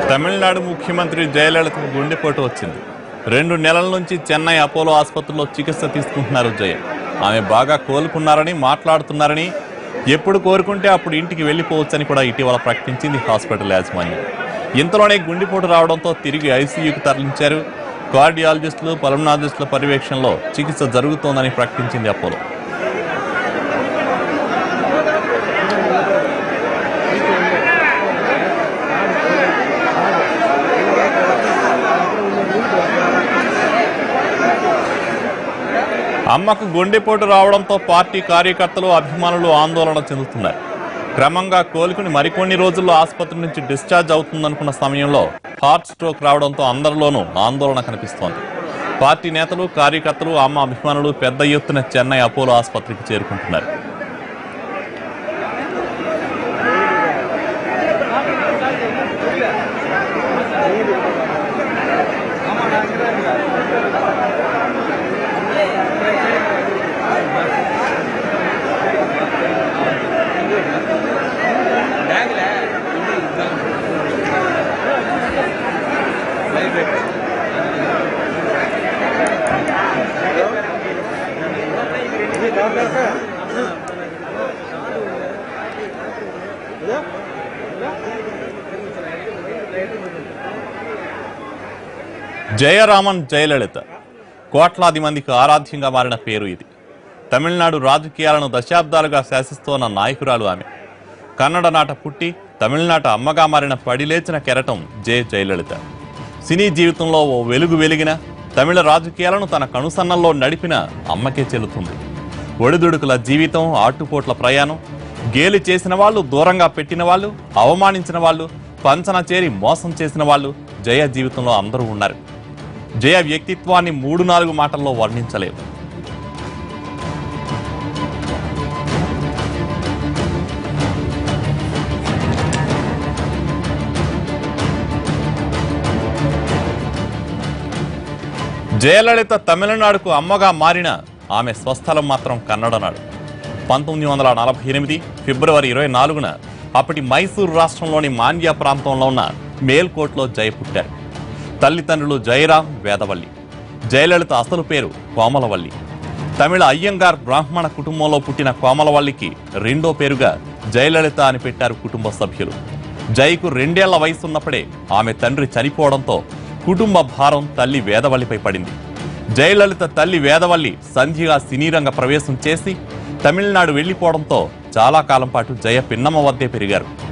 తమిళనాడు ముఖ్యమంత్రి జయలలితకు గుండెపోటు వచ్చింది రెండు నెలల నుంచి చెన్నై అపోలో ఆసుపత్రిలో చికిత్స తీసుకుంటున్నారు జయ ఆమె బాగా కోలుకున్నారని మాట్లాడుతున్నారని ఎప్పుడు కోరుకుంటే అప్పుడు ఇంటికి వెళ్ళిపోవచ్చని కూడా ఇటీవల ప్రకటించింది హాస్పిటల్ యాజమాన్యం ఇంతలోనే గుండెపోటు రావడంతో తిరిగి ఐసీయూకి తరలించారు కార్డియాలజిస్టులు పల్మనాలజిస్టుల పర్యవేక్షణలో చికిత్స జరుగుతోందని ప్రకటించింది అపోలో అమ్మకు గుండెపోటు రావడంతో పార్టీ కార్యకర్తలు అభిమానులు ఆందోళన చెందుతున్నారు క్రమంగా కోలుకుని మరికొన్ని రోజుల్లో ఆసుపత్రి నుంచి డిశ్చార్జ్ అవుతుందనుకున్న సమయంలో హార్ట్ స్ట్రోక్ రావడంతో అందరిలోనూ ఆందోళన కనిపిస్తోంది పార్టీ నేతలు కార్యకర్తలు అమ్మ అభిమానులు పెద్ద ఎత్తున చెన్నై అపోలో ఆసుపత్రికి చేరుకుంటున్నారు జయరామన్ జయలలిత కోట్లాది మందికి ఆరాధ్యంగా మారిన పేరు ఇది తమిళనాడు రాజకీయాలను దశాబ్దాలుగా శాసిస్తోన్న నాయకురాలు ఆమె కన్నడ నాట పుట్టి తమిళనాట అమ్మగా మారిన పడిలేచిన కెరటం జే జయలలిత సినీ జీవితంలో ఓ వెలుగు వెలిగిన తమిళ రాజకీయాలను తన కనుసన్నల్లో నడిపిన అమ్మకే చెల్లుతుంది ఒడిదుడుకుల జీవితం ఆటుపోట్ల ప్రయాణం గేలి చేసిన వాళ్ళు దూరంగా పెట్టిన వాళ్ళు అవమానించిన వాళ్ళు పంచన చేరి మోసం చేసిన వాళ్ళు జయ జీవితంలో అందరూ ఉన్నారు జయ వ్యక్తిత్వాన్ని మూడు నాలుగు మాటల్లో వర్ణించలేవు జయలలిత తమిళనాడుకు అమ్మగా మారిన ఆమె స్వస్థలం మాత్రం కన్నడనాడు పంతొమ్మిది వందల నలభై ఎనిమిది ఫిబ్రవరి ఇరవై నాలుగున అప్పటి మైసూరు రాష్ట్రంలోని మాండ్య ప్రాంతంలో ఉన్న మేల్కోట్లో జయ పుట్టారు తల్లిదండ్రులు జయరాం వేదవల్లి జయలలిత అసలు పేరు కోమలవల్లి తమిళ అయ్యంగార్ బ్రాహ్మణ కుటుంబంలో పుట్టిన కోమలవల్లికి రెండో పేరుగా జయలలిత అని పెట్టారు కుటుంబ సభ్యులు జయకు రెండేళ్ల వయసున్నప్పుడే ఆమె తండ్రి చనిపోవడంతో కుటుంబ భారం తల్లి వేదవల్లిపై పడింది జయలలిత తల్లి వేదవల్లి సంధ్యగా సినీ రంగ ప్రవేశం చేసి తమిళనాడు వెళ్లిపోవడంతో చాలా కాలం పాటు జయ పిన్నమ్మ వద్దే పెరిగారు